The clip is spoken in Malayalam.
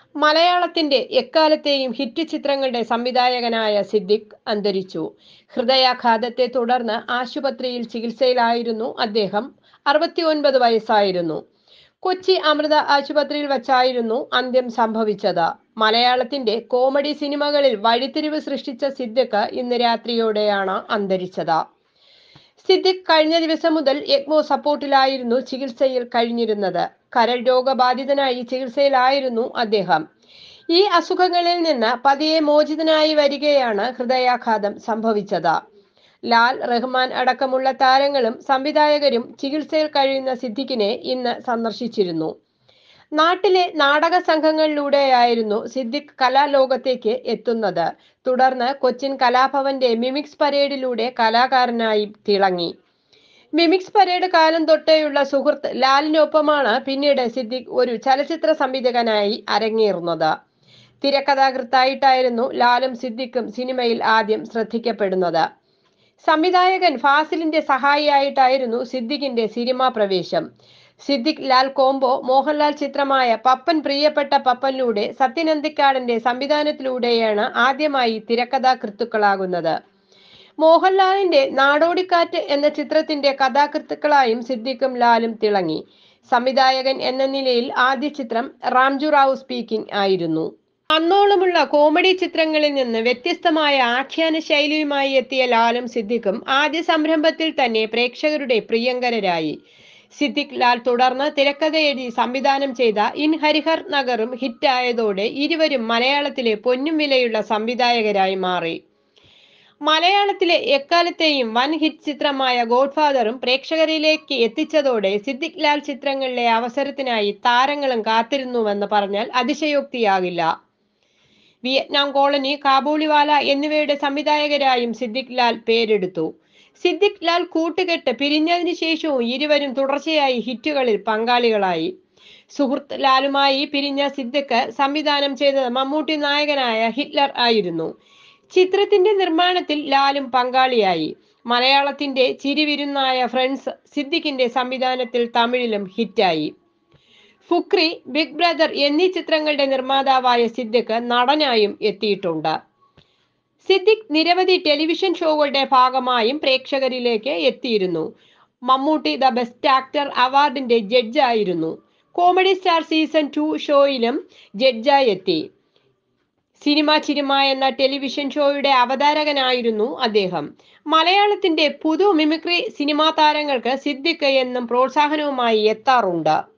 മലയാളത്തിന്റെ എക്കാലത്തെയും ഹിറ്റ് ചിത്രങ്ങളുടെ സംവിധായകനായ സിദ്ദിഖ് അന്തരിച്ചു ഹൃദയാഘാതത്തെ തുടർന്ന് ആശുപത്രിയിൽ ചികിത്സയിലായിരുന്നു അദ്ദേഹം അറുപത്തിയൊൻപത് വയസ്സായിരുന്നു കൊച്ചി അമൃത ആശുപത്രിയിൽ വച്ചായിരുന്നു അന്ത്യം സംഭവിച്ചത് മലയാളത്തിന്റെ കോമഡി സിനിമകളിൽ വഴിത്തിരിവ് സൃഷ്ടിച്ച സിദ്ദിഖ് ഇന്ന് രാത്രിയോടെയാണ് അന്തരിച്ചത് സിദ്ദിഖ് കഴിഞ്ഞ ദിവസം മുതൽ എക്മോ സപ്പോർട്ടിലായിരുന്നു ചികിത്സയിൽ കഴിഞ്ഞിരുന്നത് കരൾ രോഗബാധിതനായി ചികിത്സയിലായിരുന്നു അദ്ദേഹം ഈ അസുഖങ്ങളിൽ നിന്ന് പതിയെ മോചിതനായി വരികയാണ് ഹൃദയാഘാതം സംഭവിച്ചത് ലാൽ റഹ്മാൻ അടക്കമുള്ള താരങ്ങളും സംവിധായകരും ചികിത്സയിൽ കഴിയുന്ന സിദ്ദിഖിനെ ഇന്ന് സന്ദർശിച്ചിരുന്നു നാട്ടിലെ നാടക സംഘങ്ങളിലൂടെയായിരുന്നു സിദ്ദിഖ് കലാലോകത്തേക്ക് എത്തുന്നത് തുടർന്ന് കൊച്ചിൻ കലാഭവന്റെ മിമിക്സ് പരേഡിലൂടെ കലാകാരനായി തിളങ്ങി മിമിക്സ് പരേഡ് കാലം തൊട്ടേയുള്ള സുഹൃത്ത് ലാലിനൊപ്പമാണ് പിന്നീട് സിദ്ദിഖ് ഒരു ചലച്ചിത്ര സംവിധായകനായി അരങ്ങേറുന്നത് തിരക്കഥാകൃത്തായിട്ടായിരുന്നു ലാലും സിദ്ദിഖും സിനിമയിൽ ആദ്യം ശ്രദ്ധിക്കപ്പെടുന്നത് സംവിധായകൻ ഫാസിലിന്റെ സഹായിയായിട്ടായിരുന്നു സിദ്ദിഖിന്റെ സിനിമാ പ്രവേശം സിദ്ദിഖ് ലാൽ കോംബോ മോഹൻലാൽ ചിത്രമായ പപ്പൻ പ്രിയപ്പെട്ട പപ്പനിലൂടെ സത്യനന്ദിക്കാടിന്റെ സംവിധാനത്തിലൂടെയാണ് ആദ്യമായി തിരക്കഥാകൃത്തുക്കളാകുന്നത് മോഹൻലാലിന്റെ നാടോടിക്കാറ്റ് എന്ന ചിത്രത്തിന്റെ കഥാകൃത്തുക്കളായും സിദ്ദിഖും ലാലും തിളങ്ങി സംവിധായകൻ എന്ന നിലയിൽ ആദ്യ ചിത്രം റാംജു റാവു സ്പീക്കിംഗ് ആയിരുന്നു അന്നോളമുള്ള കോമഡി ചിത്രങ്ങളിൽ നിന്ന് വ്യത്യസ്തമായ ആഖ്യാന ശൈലിയുമായി എത്തിയ ലാലും സിദ്ദിഖും ആദ്യ സംരംഭത്തിൽ തന്നെ പ്രേക്ഷകരുടെ പ്രിയങ്കരരായി സിദ്ദിഖ് ലാൽ തുടർന്ന് തിരക്കഥ എഴുതി സംവിധാനം ചെയ്ത ഇൻ ഹരിഹർ നഗറും ഹിറ്റായതോടെ ഇരുവരും മലയാളത്തിലെ പൊന്നും വിലയുള്ള സംവിധായകരായി മാറി മലയാളത്തിലെ എക്കാലത്തെയും വൻ ഹിറ്റ് ചിത്രമായ ഗോഡ്ഫാദറും പ്രേക്ഷകരിലേക്ക് എത്തിച്ചതോടെ സിദ്ദിഖ് ലാൽ ചിത്രങ്ങളിലെ അവസരത്തിനായി താരങ്ങളും കാത്തിരുന്നുവെന്ന് പറഞ്ഞാൽ അതിശയോക്തിയാകില്ല വിയറ്റ്നാം കോളനി കാബൂളിവാല എന്നിവയുടെ സംവിധായകരായും സിദ്ദിഖ് ലാൽ പേരെടുത്തു സിദ്ദിഖ് ലാൽ കൂട്ടുകെട്ട് പിരിഞ്ഞതിന് ശേഷവും ഇരുവരും തുടർച്ചയായി ഹിറ്റുകളിൽ പങ്കാളികളായി സുഹൃത്ത് ലാലുമായി പിരിഞ്ഞ സിദ്ദിഖ് സംവിധാനം ചെയ്തത് മമ്മൂട്ടി നായകനായ ഹിറ്റ്ലർ ആയിരുന്നു ചിത്രത്തിന്റെ നിർമ്മാണത്തിൽ ലാലും പങ്കാളിയായി മലയാളത്തിന്റെ ചിരിവിരുന്നായ ഫ്രണ്ട്സ് സിദ്ദിഖിന്റെ സംവിധാനത്തിൽ തമിഴിലും ഹിറ്റായി ഫുക്രി ബിഗ് ബ്രദർ എന്നീ ചിത്രങ്ങളുടെ നിർമ്മാതാവായ സിദ്ദിഖ് നടനായും എത്തിയിട്ടുണ്ട് സിദ്ദിഖ് നിരവധി ടെലിവിഷൻ ഷോകളുടെ ഭാഗമായും പ്രേക്ഷകരിലേക്ക് എത്തിയിരുന്നു മമ്മൂട്ടി ദ ബെസ്റ്റ് ആക്ടർ അവാർഡിന്റെ ജഡ്ജായിരുന്നു കോമഡി സ്റ്റാർ സീസൺ ടു ഷോയിലും ജഡ്ജായി എത്തി സിനിമ ചിനിമ എന്ന ടെലിവിഷൻ ഷോയുടെ അവതാരകനായിരുന്നു അദ്ദേഹം മലയാളത്തിന്റെ പുതു മിമിക്രി സിനിമാ താരങ്ങൾക്ക് സിദ്ദിഖ് എന്നും പ്രോത്സാഹനവുമായി എത്താറുണ്ട്